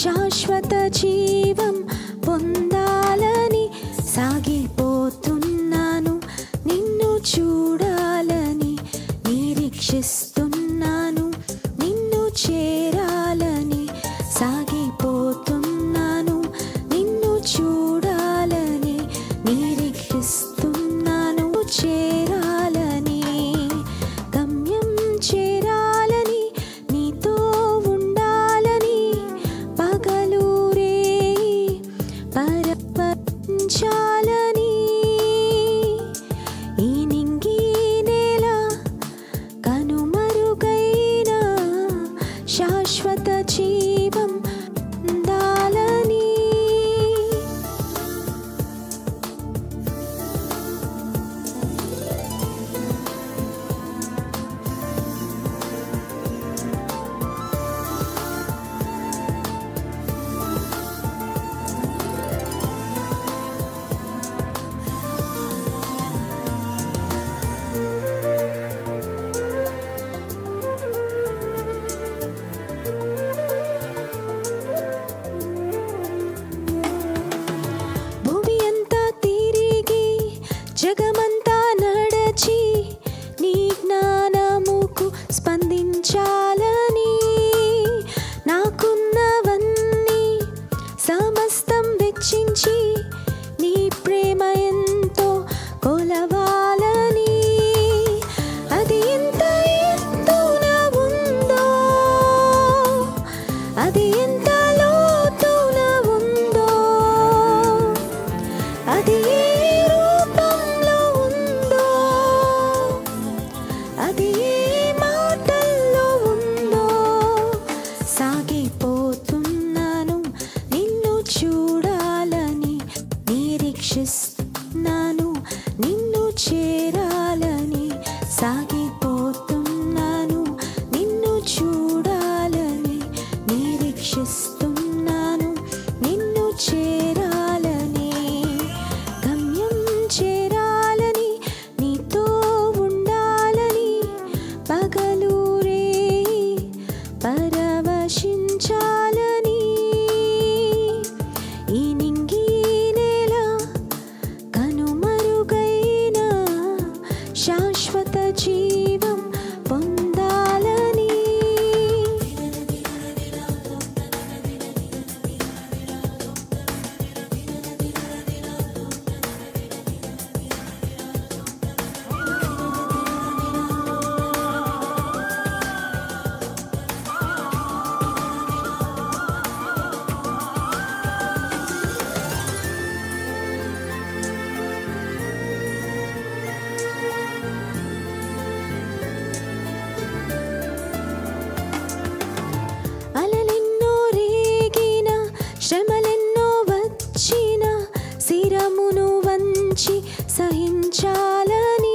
శాశ్వత జీవం పొందాలని సాగిపోతున్నాను నిన్ను చూడాలని నిరీక్షిస్తున్నాను నిన్ను చేరాలని సాగిపోతున్నాను నిన్ను చూడాలని నిరీక్షిస్తున్నాను చేరాలని గమ్యం చేరాలని నీతో ఉండాలని పగలూరే పరపంచాలని ఈ నింగి నేల కనుమరుగైన శాశ్వత జీవం ఉండాలని భూమి అంతా తిరిగి జగమంతా నడచి నీ జ్ఞానముకు స్పందించాలని నాకున్నవన్నీ సమస్తం వెచ్చించి నీ ప్రేమ ఎంతో కొలవాలని అది ఎంత ఎత్తున ఉందో అది ఎంత లోతున ఉందో అది ఏ రూపంలో ఉందో అది ఏ మాటల్లో ఉందో సాగిపోతున్నాను నిన్ను చూడాలని నిరీక్షిస్తున్నాను నిన్ను చేరాలని సాగిపోతున్నాను నిన్ను చూడాలని నిరీక్షిస్తున్నాను నిన్ను చేరాలని గమ్యం చేరాలని నీతో ఉండాలని పగలూరే పరవశించాలని ఈ నింగి నేల కనుమరుగైన శాశ్వత జీవం పొందాలని అలలెన్నో రేగిన శ్రమలెన్నో వచ్చిన శిరమును వంచి సహించాలని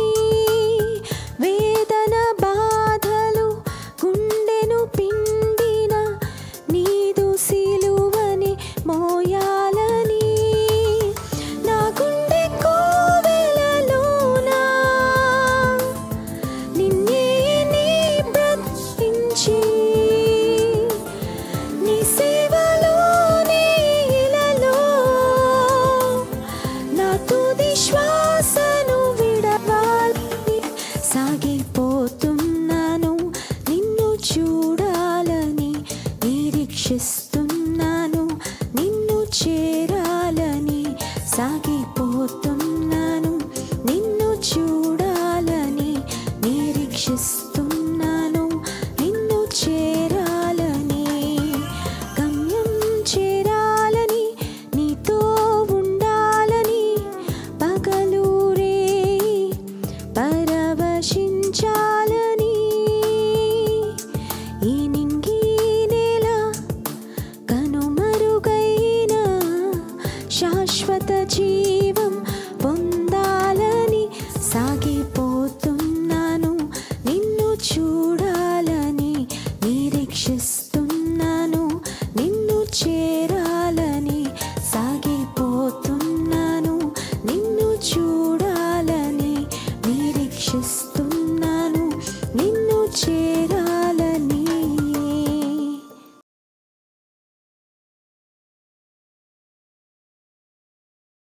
వేదన బాధలు గుండెను పిండిన నీదు సిలువని మోయాలని నా గుండె కోవెలలోనా నిన్నే నీ బ్రతికించి నీ సేవలోనే ఇలలో నా తుది శ్వాసను విడవాలి సాగిపోతున్నాను నిన్ను చూడాలని నిరీక్షిస్తూ